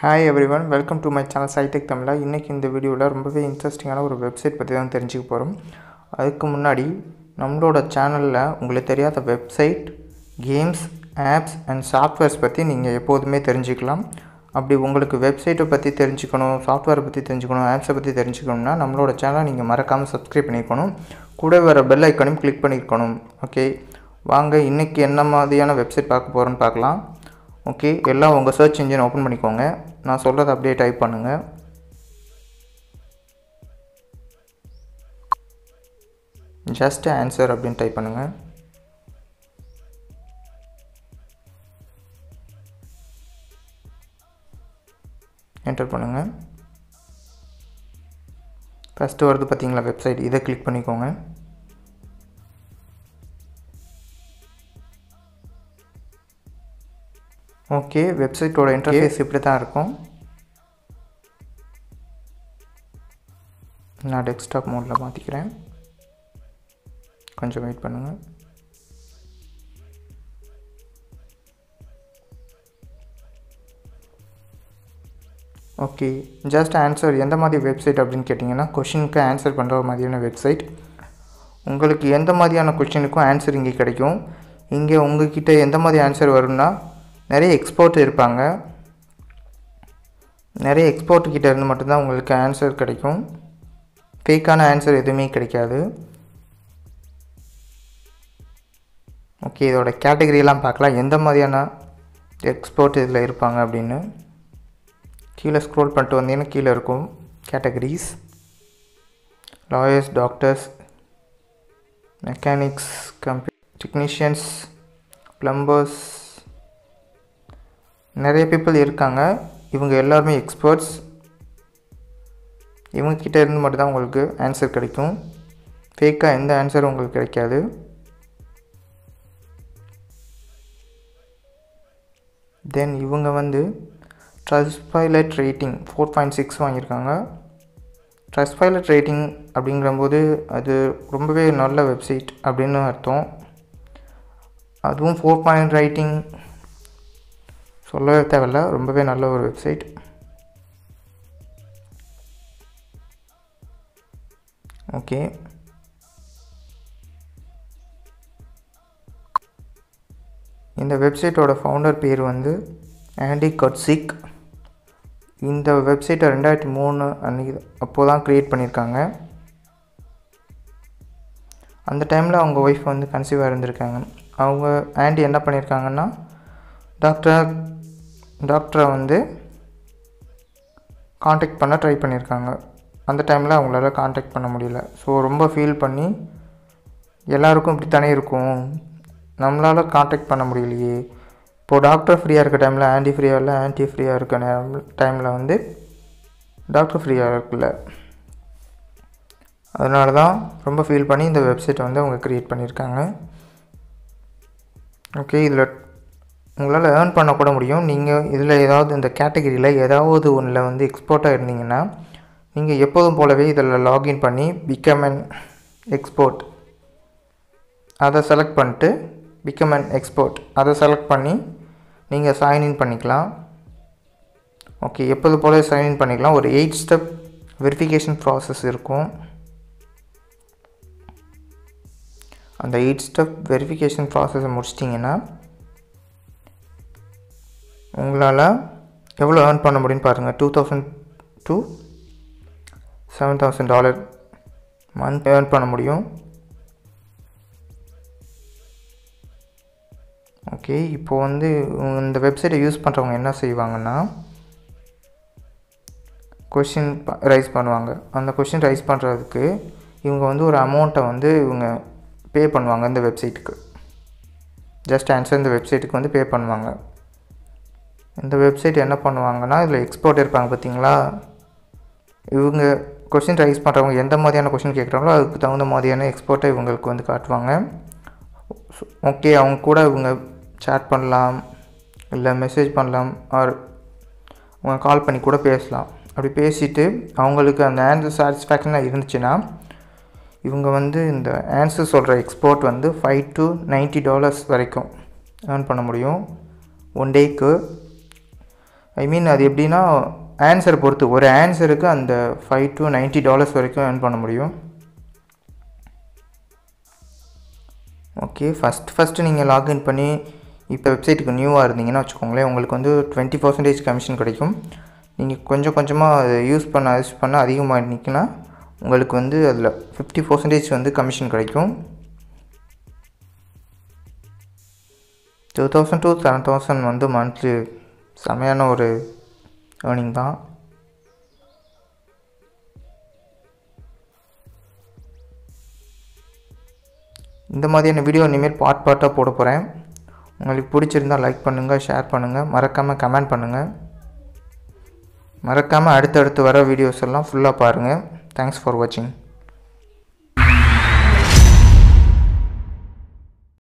hi everyone welcome to my channel சைடெக் தமிழா இன்றைக்கி இந்த வீடியோவில் ரொம்பவே இன்ட்ரெஸ்டிங்கான ஒரு வெப்சைட் பற்றி தான் தெரிஞ்சுக்க போகிறோம் அதுக்கு முன்னாடி நம்மளோட சேனலில் உங்களுக்கு தெரியாத website games apps and softwares பற்றி நீங்கள் எப்போதுமே தெரிஞ்சுக்கலாம் அப்படி உங்களுக்கு வெப்சைட்டை பற்றி தெரிஞ்சுக்கணும் சாஃப்ட்வேரை பற்றி தெரிஞ்சுக்கணும் ஆப்ஸை பற்றி தெரிஞ்சுக்கணும்னா நம்மளோட சேனலை நீங்கள் மறக்காமல் சப்ஸ்கிரைப் பண்ணிக்கணும் கூட வர பெல் ஐக்கனையும் கிளிக் பண்ணியிருக்கணும் ஓகே வாங்க இன்றைக்கி என்ன மாதிரியான வெப்சைட் பார்க்க போகிறோன்னு பார்க்கலாம் ஓகே எல்லாம் உங்கள் சர்ச் இன்ஜின் ஓப்பன் பண்ணிக்கோங்க நான் சொல்கிறத அப்படியே டைப் பண்ணுங்கள் ஜஸ்ட் ஆன்சர் அப்படின்னு டைப் பண்ணுங்கள் என்டர் பண்ணுங்கள் ஃபஸ்ட்டு வருது பார்த்தீங்களா வெப்சைட் இதை கிளிக் பண்ணிக்கோங்க ஓகே வெப்சைட்டோட இன்டர்ஃபேஸ் இப்படி தான் இருக்கும் நான் டெஸ்க்டாப் மோடில் மாற்றிக்கிறேன் கொஞ்சம் வெயிட் பண்ணுங்கள் ஓகே ஜஸ்ட் ஆன்சர் எந்த மாதிரி வெப்சைட் அப்படின்னு கேட்டிங்கன்னா கொஷினுக்கு ஆன்சர் பண்ணுற மாதிரியான வெப்சைட் உங்களுக்கு எந்த மாதிரியான கொஷினுக்கும் ஆன்சர் இங்கே கிடைக்கும் இங்கே உங்ககிட்ட எந்த மாதிரி ஆன்சர் வரும்னா நிறைய எக்ஸ்போர்ட் இருப்பாங்க நிறைய எக்ஸ்போர்ட் கிட்ட இருந்து மட்டும்தான் உங்களுக்கு ஆன்சர் கிடைக்கும் ஃபேக்கான ஆன்சர் எதுவுமே கிடைக்காது ஓகே இதோட கேட்டகரியெல்லாம் பார்க்கலாம் எந்த மாதிரியான எக்ஸ்போர்ட் இதில் இருப்பாங்க அப்படின்னு கீழே ஸ்க்ரோல் பண்ணிட்டு வந்தீங்கன்னா கீழே இருக்கும் categories lawyers doctors mechanics computer technicians plumbers நிறைய பீப்புள் இருக்காங்க இவங்க எல்லாருமே எக்ஸ்பர்ட்ஸ் இவங்கக்கிட்ட இருந்து மட்டும்தான் உங்களுக்கு ஆன்சர் கிடைக்கும் ஃபேக்காக எந்த ஆன்சரும் உங்களுக்கு கிடைக்காது தென் இவங்க வந்து Trustpilot rating four point six வாங்கியிருக்காங்க ட்ரஸ்ட் பைலட் ரேட்டிங் அப்படிங்கிறம்போது அது ரொம்பவே நல்ல வெப்சைட் அப்படின்னு அர்த்தம் அதுவும் ஃபோர் பாயிண்ட் ரைட்டிங் சொல்லவே தேவையில்ல ரொம்பவே நல்ல ஒரு வெப்சைட் ஓகே இந்த வெப்சைட்டோட ஃபவுண்டர் பேர் வந்து ஆண்டி கட்சிக் இந்த வெப்சைட்டை ரெண்டாயிரத்தி மூணு அன்றைக்கி அப்போது தான் க்ரியேட் பண்ணியிருக்காங்க அந்த டைமில் அவங்க ஒய்ஃப் வந்து கன்சீவாக இருந்திருக்காங்க அவங்க ஆண்டி என்ன பண்ணியிருக்காங்கன்னா டாக்டர் டாக்டரை வந்து காண்டாக்ட் பண்ண ட்ரை பண்ணியிருக்காங்க அந்த டைமில் அவங்களால காண்டாக்ட் பண்ண முடியல ஸோ ரொம்ப ஃபீல் பண்ணி எல்லாருக்கும் இப்படி தானே இருக்கும் நம்மளால் காண்டாக்ட் பண்ண முடியலையே இப்போது டாக்டர் ஃப்ரீயாக இருக்க டைமில் ஆன்டி ஃப்ரீயாக இல்லை ஆன்டி ஃப்ரீயாக இருக்க நேரம் டைமில் வந்து டாக்டர் ஃப்ரீயாக இருக்குல்ல அதனால தான் ரொம்ப ஃபீல் பண்ணி இந்த வெப்சைட்டை வந்து அவங்க க்ரியேட் பண்ணியிருக்காங்க ஓகே இதில் உங்களால் ஏர்ன் பண்ணக்கூட முடியும் நீங்கள் இதில் ஏதாவது இந்த கேட்டகரியில் ஏதாவது ஒன்றில் வந்து எக்ஸ்போர்ட்டாக இருந்தீங்கன்னா நீங்கள் எப்போதும் போலவே இதில் லாகின் பண்ணி பிகம் அன் எக்ஸ்போர்ட் அதை செலக்ட் பண்ணிட்டு பிகம் அன் எக்ஸ்போர்ட் அதை செலக்ட் பண்ணி நீங்கள் சைன்இன் பண்ணிக்கலாம் ஓகே எப்போது போல சைன்இன் பண்ணிக்கலாம் ஒரு எயிட் ஸ்டெப் வெரிஃபிகேஷன் ப்ராசஸ் இருக்கும் அந்த எயிட் ஸ்டெப் வெரிஃபிகேஷன் ப்ராசஸை முடிச்சிட்டிங்கன்னா உங்களால் எவ்வளோ ஏர்ன் பண்ண முடியும்னு பாருங்கள் two thousand two seven thousand dollar month earn பண்ண முடியும் ஓகே இப்போது வந்து இந்த வெப்சைட்டை யூஸ் பண்ணுறவங்க என்ன செய்வாங்கன்னா கொஷின் ரைஸ் பண்ணுவாங்க அந்த கொஷின் ரைஸ் பண்ணுறதுக்கு இவங்க வந்து ஒரு அமௌண்ட்டை வந்து இவங்க பே பண்ணுவாங்க இந்த வெப்சைட்டுக்கு ஜஸ்ட் ஆன்சர் இந்த வெப்சைட்டுக்கு வந்து பே பண்ணுவாங்க இந்த வெப்சைட் என்ன பண்ணுவாங்கன்னா இதில் எக்ஸ்போர்ட் இருப்பாங்க பார்த்தீங்களா இவங்க கொஷின் ரைஸ் பண்ணுறவங்க எந்த மாதிரியான கொஷின் கேட்குறாங்களோ அதுக்கு தகுந்த மாதிரியான எக்ஸ்போர்ட்டை இவங்களுக்கு வந்து காட்டுவாங்க ஓகே அவங்க கூட இவங்க சேட் பண்ணலாம் இல்லை மெசேஜ் பண்ணலாம் ஆர் அவங்க கால் பண்ணி கூட பேசலாம் அப்படி பேசிவிட்டு அவங்களுக்கு அந்த ஆன்சர் சாட்டிஸ்ஃபேக்ஷனாக இருந்துச்சுன்னா இவங்க வந்து இந்த ஆன்சர் சொல்கிற எக்ஸ்போர்ட் வந்து ஃபைவ் டு நைன்ட்டி டாலர்ஸ் வரைக்கும் ஏர்ன் பண்ண முடியும் ஒன் டேக்கு ஐ மீன் அது எப்படின்னா ஆன்சரை பொறுத்து ஒரு ஆன்சருக்கு அந்த ஃபைவ் டு நைன்ட்டி டாலர்ஸ் வரைக்கும் earn பண்ண முடியும் ஓகே ஃபஸ்ட் ஃபஸ்ட்டு நீங்கள் லாகின் பண்ணி இப்போ வெப்சைட்டுக்கு நியூவாக இருந்தீங்கன்னா வச்சுக்கோங்களேன் உங்களுக்கு வந்து டுவெண்ட்டி பர்சன்டேஜ் கமிஷன் கிடைக்கும் நீங்கள் கொஞ்சம் கொஞ்சமாக அதை யூஸ் பண்ண யூஸ் பண்ண அதிகமாகிட்டிங்கன்னா உங்களுக்கு வந்து அதில் ஃபிஃப்டி பர்சன்டேஜ் வந்து கமிஷன் கிடைக்கும் two thousand to seven thousand வந்து மந்த்லி செமையான ஒரு ஏர்னிங் தான் இந்த மாதிரியான வீடியோ இனிமேல் பார்ட் பார்ட்டாக போட போகிறேன் உங்களுக்கு பிடிச்சிருந்தால் லைக் பண்ணுங்கள் ஷேர் பண்ணுங்கள் மறக்காமல் கமெண்ட் பண்ணுங்கள் மறக்காமல் அடுத்தடுத்து வர வீடியோஸ் எல்லாம் ஃபுல்லாக பாருங்கள் தேங்க்ஸ் ஃபார் வாட்சிங்